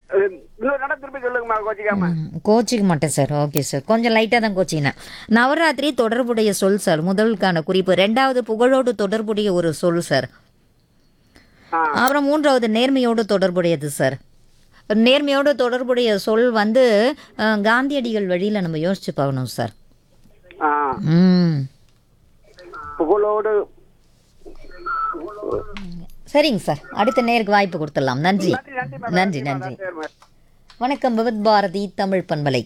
அஹ், இன்னொரு நட திருப்பி சொல்லுங்கம்மா கோச்சிக்காம ம், கோச்சிக்க மாட்டேன் சார் ஓகே சார் கொஞ்சம் லைட்டாக தான் கோச்சிக்கினேன் நவராத்திரி தொடர்புடைய சொல் சார் முதலுக்கான குறிப்பு ரெண்டாவது புகழோடு தொடர்புடைய ஒரு சொல் சார் ஆ. அப்புறம் மூன்றாவது நேர்மையோடு தொடர்புடையது சார் நேர்மையோடு தொடர்புடைய சொல் வந்து அஹ், காந்தியடிகள் வழியில் நம்ம யோசிச்சு பார்க்கணும் சார் ஆ ம் புகழோடு சரிங்க சார் அடுத்த நேருக்கு வாய்ப்பு கொடுத்துடலாம் நன்றி நன்றி நன்றி மேடம் நன்றி நன்றி சரி, மேடம். வணக்கம் விவத் பாரதி தமிழ் பண்பலை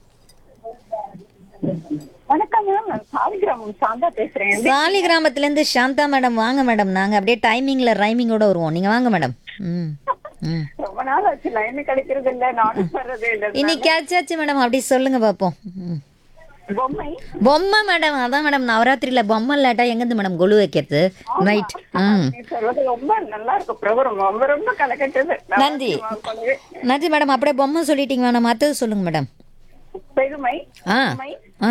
வணக்கம் மேம் நான் சாலிகிராமம் சாந்தா பேசுறேன் சாலி கிராமத்துலேருந்து சாந்தா மேடம் வாங்க மேடம் நாங்கள் அப்படியே டைமிங்கில் ரைமிங்கோட வருவோம் நீங்கள் வாங்க மேடம் ம் ம் ரொம்ப நாள் ஆச்சு லைன் கிடைக்கிறது இல்ல நானும் வர்றதே இல்ல இன்னைக்கு கேட்சாச்சு மேடம் அப்படி சொல்லுங்க பார்ப்போம் ம். பொம்மை பொம்மை மேடம் அதான் மேடம் நவராத்திரியில் பொம்மை இல்லாட்டா எங்கேருந்து மேடம் கொலு வைக்கிறது ரைட் ம் நீ சொல்றது ரொம்ப நல்லா இருக்கு பிரபரம் ரொம்ப ரொம்ப கலக்கட்டது நன்றி நன்றி மேடம் அப்படியே பொம்மை சொல்லிட்டீங்க மேடம் மற்றது சொல்லுங்க மேடம் பெருமை ஆ உண்மை ஆ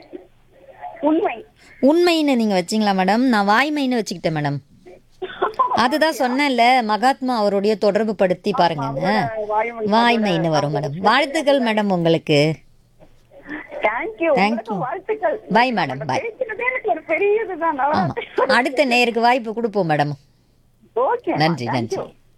உண்மை உண்மைன்னு நீங்கள் வச்சிங்களா மேடம் நான் வாய்மைன்னு வச்சுக்கிட்டேன் மேடம் அதுதான் சொன்னேன்ல மகாத்மா அவருடைய தொடர்பு படுத்தி பாருங்க வாய்மொழி வாய்மைன்னு வரும் மேடம் வாழ்த்துக்கள் மேடம் உங்களுக்கு தேங்க்யூ உங்களுக்கு வாழ்த்துக்கள் பை மேடம் பை பேசுறதே எனக்கு ஒரு பெரிய இதுதான் ஆமாம் அடுத்த நேருக்கு வாய்ப்பு கொடுப்போம் மேடம் ஓகே நன்றி நன்றி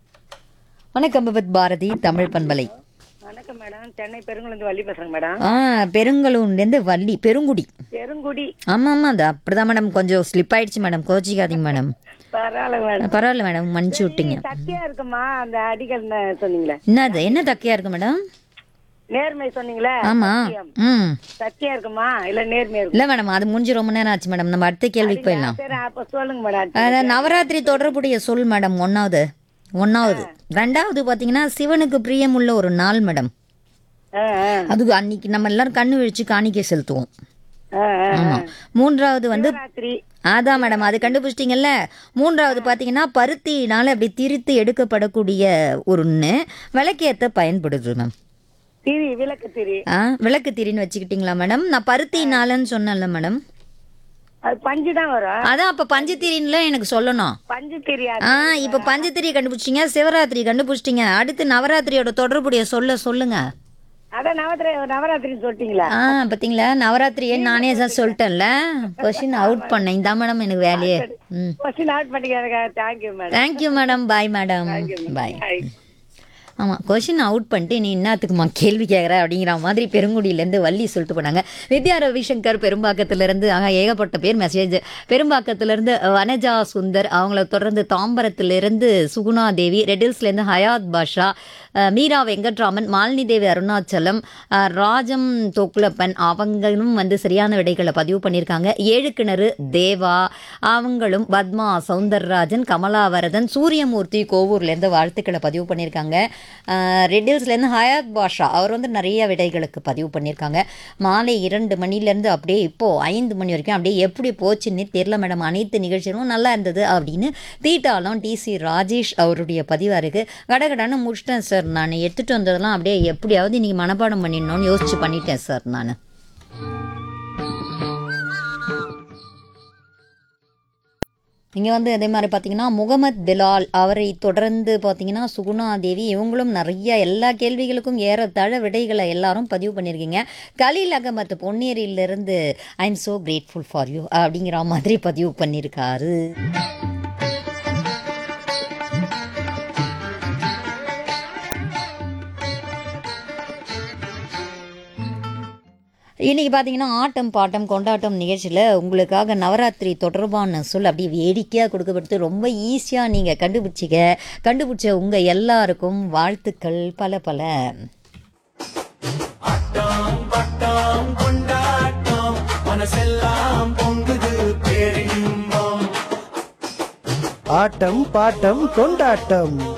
வணக்கம் விபத் பாரதி தமிழ் பண்பலை வணக்கம் மேடம் சென்னை பெருங்குளந்து வள்ளி பேசுறேங்க மேடம் ஆ பெருங்கலூர்லேருந்து வள்ளி பெருங்குடி பெருங்குடி ஆமாம் ஆமாம் அது அப்படிதான் மேடம் கொஞ்சம் ஸ்லிப் ஆயிடுச்சு மேடம் கோச்சிக்காதீங்க மேடம் பரவாயில்ல மேடம் பரவாயில்ல மேடம் மன்னிச்சு விட்டீங்க சத்தியா இருக்குமா அந்த அடிகள் சொன்னீங்களே என்னது என்ன தக்கையா இருக்கு மேடம் நேர்மை சொன்னீங்களே ஆமா சத்தியம். ம் சத்தியா இருக்குமா இல்ல நேர்மையா இருக்கும் இல்லை மேடம் அது முடிஞ்சு ரொம்ப நேரம் ஆச்சு மேடம் நம்ம அடுத்த கேள்விக்கு போயிடலாம் சரி அப்ப சொல்லுங்க மேடம் அதான் நவராத்திரி தொடர்புடைய சொல் மேடம் ஒன்றாவது ஒன்றாவது ரெண்டாவது பார்த்தீங்கன்னா சிவனுக்கு பிரியமுள்ள ஒரு நாள் மேடம் ஆ, ஆ, அது அன்னைக்கு நம்ம எல்லாரும் கண்ணு விழிச்சு காணிக்கை செலுத்துவோம் ஆ, ஆ. ஆமா மூன்றாவது வந்து ராத்திரி அதான் மேடம் அது கண்டுபிடிச்சிட்டிங்கல்ல மூன்றாவது பார்த்தீங்கன்னா பருத்தினால அப்படி திரித்து எடுக்கப்படக்கூடிய ஒன்று விளக்கேற்ற பயன்படுது மேம் திரி விளக்கு திரி ஆ விளக்கு திரின்னு வச்சுக்கிட்டிங்களா மேடம் நான் பருத்தினாலன்னு சொன்னேன்ல மேடம் அது பஞ்சு தான் வரும் அதான் அப்போ பஞ்சத்திரின்ல எனக்கு சொல்லணும் பஞ்சு தெரியாது ஆ இப்போ பஞ்சத்திரி கண்டுபிடிச்சிங்க சிவராத்திரி கண்டுபிடிச்சிட்டிங்க அடுத்து நவராத்திரியோட தொடர்புடைய சொல்ல சொல்லுங்க அதான் நவராத்திரி நவராத்திரின்னு சொல்லிட்டீங்களா ஆ பார்த்தீங்களா நவராத்திரியே நானே தான் சொல்லிட்டேன்ல கொஷின் அவுட் பண்ணேன் இதான் மேடம் எனக்கு வேலையே ம் கொஸ்டின் அவுட் பண்ணிக்கிறதுக்கு thank you madam thank you madam bye madam bye ஆமாம் கொஷின் அவுட் பண்ணிட்டு நீ என்னத்துக்குமா கேள்வி கேட்குற அப்படிங்கிற மாதிரி பெருங்குடியிலேருந்து வள்ளி சொல்லிட்டு போனாங்க வித்யா ரவிசங்கர் பெரும்பாக்கத்திலேருந்து ஆக ஏகப்பட்ட பேர் மெசேஜ் பெரும்பாக்கத்திலேருந்து வனஜா சுந்தர் அவங்கள தொடர்ந்து தாம்பரத்திலிருந்து சுகுணா தேவி ரெட்டில்ஸ்லேருந்து ஹயாத் பாஷா அஹ், மீரா வெங்கட்ராமன் மாலினி தேவி அருணாச்சலம் அஹ், ராஜம் தொக்குலப்பன் அவங்களும் வந்து சரியான விடைகளை பதிவு பண்ணியிருக்காங்க ஏழு கிணறு தேவா அவங்களும் பத்மா சவுந்தரராஜன் கமலாவரதன் சூரியமூர்த்தி கோவூர்லேருந்து வாழ்த்துக்களை பதிவு பண்ணியிருக்காங்க அஹ், ரெட்டில்ஸ்லேருந்து ஹயாத் பாஷா அவர் வந்து நிறைய விடைகளுக்கு பதிவு பண்ணியிருக்காங்க மாலை இரண்டு மணிலேருந்து அப்படியே இப்போது ஐந்து மணி வரைக்கும் அப்படியே எப்படி போச்சுன்னு தெரில மேடம் அனைத்து நிகழ்ச்சிகளும் நல்லா இருந்தது அப்படின்னு தீட்டாலும் டிசி ராஜேஷ் அவருடைய பதிவாக இருக்குது கடகடன்னு முடிச்சிட்டேன் சார் நான் எடுத்துகிட்டு வந்ததெல்லாம் அப்படியே எப்படியாவது நீங்கள் மனப்பாடம் பண்ணிடணும்னு யோசிச்சு பண்ணிட்டேன் சார் நான் இங்கே வந்து அதே மாதிரி பார்த்தீங்கன்னா முகமது பிலால் அவரை தொடர்ந்து பார்த்தீங்கன்னா சுகுணா தேவி இவங்களும் நிறைய எல்லா கேள்விகளுக்கும் ஏறத்தாழ விடைகளை எல்லாரும் பதிவு பண்ணியிருக்கீங்க கலீல் அகமத் பொன்னேரியிலிருந்து I am so grateful for you அப்படிங்கிற மாதிரி பதிவு பண்ணியிருக்காரு இன்னைக்கு பார்த்தீங்கன்னா ஆட்டம் பாட்டம் கொண்டாட்டம் நிகழ்ச்சியில் உங்களுக்காக நவராத்திரி தொடர்பான சொல் அப்படியே வேடிக்கையாக கொடுக்கப்பட்டு ரொம்ப ஈஸியாக நீங்கள் கண்டுபிடிச்சிக்க கண்டுபிடிச்ச உங்கள் எல்லாருக்கும் வாழ்த்துக்கள் பல பல ஆட்டம் பாட்டம் கொண்டாட்டம்